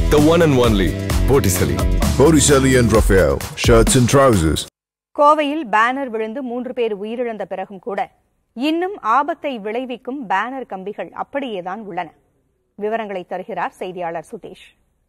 The one and only Botticelli. Botticelli and Raphael, shirts and trousers. கோவையில் banner விழுந்து மூன்று பேர் உயிரிழந்த பிறகும் கூட இன்னும் ஆபத்தை விளைவிக்கும் பேனர் கம்பிகள் அப்படியேதான் உள்ளன விவரங்களை தருகிறார் செய்தியாளர் சுதேஷ்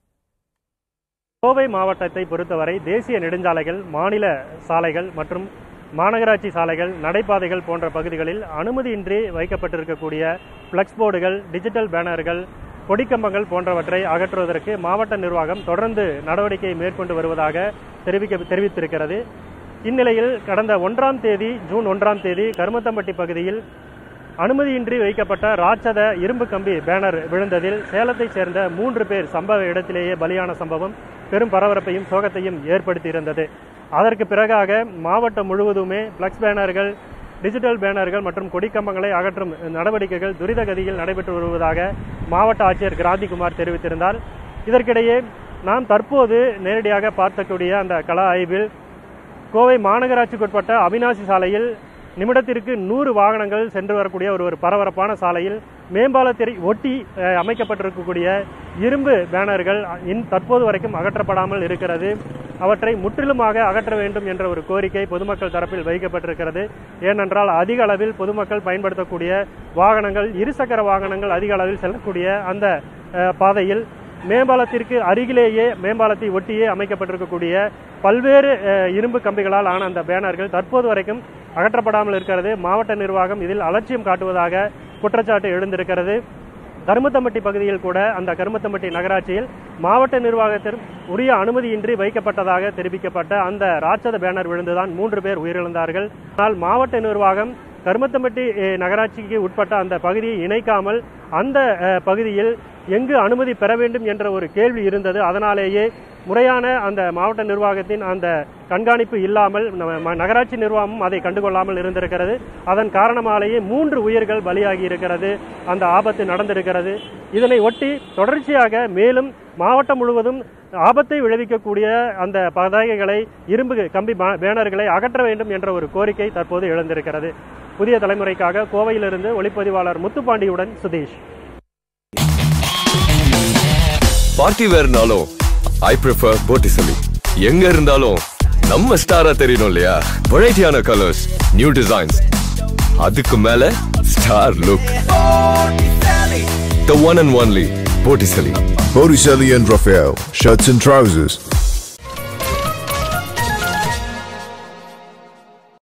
கோவை மாவட்டத்தை பொறுத்தவரை தேசிய நெடுஞ்சாலைகள் மாநில சாலைகள் மற்றும் மாநகராட்சி சாலைகள் நடைபாதைகள் போன்ற பகுதிகளில் அனுமதியின்றி வைக்கப்பட்டிருக்கக்கூடிய பிளக்ஸ் போர்டுகள் டிஜிட்டல் பேனர்கள் கொடிக்கம்பங்கள் போன்றவற்றை அகற்றுவதற்கு மாவட்ட நிர்வாகம் தொடர்ந்து நடவடிக்கை மேற்கொண்டு வருவதாக தெரிவிக்க தெரிவித்திருக்கிறது இந்நிலையில் கடந்த ஒன்றாம் தேதி ஜூன் ஒன்றாம் தேதி கருமத்தம்பட்டி பகுதியில் அனுமதியின்றி வைக்கப்பட்ட ராட்சத இரும்பு கம்பி பேனர் விழுந்ததில் சேலத்தைச் சேர்ந்த மூன்று பேர் சம்பவ இடத்திலேயே பலியான சம்பவம் பெரும் பரபரப்பையும் சோகத்தையும் ஏற்படுத்தியிருந்தது அதற்கு பிறகாக மாவட்டம் முழுவதுமே பிளக்ஸ் பேனர்கள் டிஜிட்டல் பேனர்கள் மற்றும் கொடிக்கம்பங்களை அகற்றும் நடவடிக்கைகள் துரித கதியில் நடைபெற்று வருவதாக மாவட்ட ஆட்சியர் கிராந்திகுமார் தெரிவித்திருந்தார் இதற்கிடையே நாம் தற்போது நேரடியாக பார்த்தக்கூடிய அந்த கள ஆய்வில் கோவை மாநகராட்சிக்குட்பட்ட அவினாசி சாலையில் நிமிடத்திற்கு நூறு வாகனங்கள் சென்று வரக்கூடிய ஒரு ஒரு பரபரப்பான சாலையில் மேம்பாலத்தை ஒட்டி அஹ், அமைக்கப்பட்டிருக்கக்கூடிய இரும்பு பேனர்கள் இன் தற்போது வரைக்கும் அகற்றப்படாமல் இருக்கிறது அவற்றை முற்றிலுமாக அகற்ற வேண்டும் என்ற ஒரு கோரிக்கை பொதுமக்கள் தரப்பில் வைக்கப்பட்டிருக்கிறது ஏனென்றால் அதிக அளவில் பொதுமக்கள் பயன்படுத்தக்கூடிய வாகனங்கள் இருசக்கர வாகனங்கள் அதிக அளவில் செல்லக்கூடிய அந்த அஹ், பாதையில் மேம்பாலத்திற்கு அருகிலேயே மேம்பாலத்தை ஒட்டியே அமைக்கப்பட்டிருக்கக்கூடிய பல்வேறு அஹ், இரும்பு கம்பிகளால் ஆன அந்த பேனர்கள் தற்போது வரைக்கும் அகற்றப்படாமல் இருக்கிறது மாவட்ட நிர்வாகம் இதில் அலட்சியம் காட்டுவதாக குற்றச்சாட்டு எழுந்திருக்கிறது கருமத்தம்பட்டி பகுதியில் கூட அந்த கருமத்தம்பட்டி நகராட்சியில் மாவட்ட நிர்வாகத்தில் உரிய அனுமதியின்றி வைக்கப்பட்டதாக தெரிவிக்கப்பட்ட அந்த ராட்சத பேனர் விழுந்துதான் மூன்று பேர் உயிரிழந்தார்கள் ஆனால் மாவட்ட நிர்வாகம் கருமத்தம்பட்டி அஹ், நகராட்சிக்கு உட்பட்ட அந்த பகுதியை இணைக்காமல் அந்த அஹ், பகுதியில் எங்கு அனுமதி பெற வேண்டும் என்ற ஒரு கேள்வி இருந்தது அதனாலேயே முறையான அந்த மாவட்ட நிர்வாகத்தின் அந்த கண்காணிப்பு இல்லாமல் நம்ம ம- நகராட்சி நிர்வாகமும் அதை கண்டுகொள்ளாமல் இருந்திருக்கிறது அதன் காரணமாலேயே மூன்று உயிர்கள் பலியாகி இருக்கிறது அந்த ஆபத்து நடந்திருக்கிறது இதனை ஒட்டி தொடர்ச்சியாக மேலும் மாவட்டம் முழுவதும் ஆபத்தை விளைவிக்கக்கூடிய அந்த பதாகைகளை இரும்பு கம்பி பா- பேனர்களை அகற்ற வேண்டும் என்ற ஒரு கோரிக்கை தற்போது எழுந்திருக்கிறது புதிய தலைமுறைக்காக கோவையிலிருந்து ஒளிப்பதிவாளர் முத்துப்பாண்டியுடன் சுதேஷ் பார்ட்டி வேர்னாலும் ஐ ப்ரிஃபர் Botticelli. எங்க இருந்தாலும் நம்ம ஸ்டாரா தெரியணும் இல்லையா வெரைட்டியான கலர்ஸ் நியூ டிசைன்ஸ் அதுக்கு மேல star look The one and only Botticelli. Botticelli and Raphael, shirts and trousers.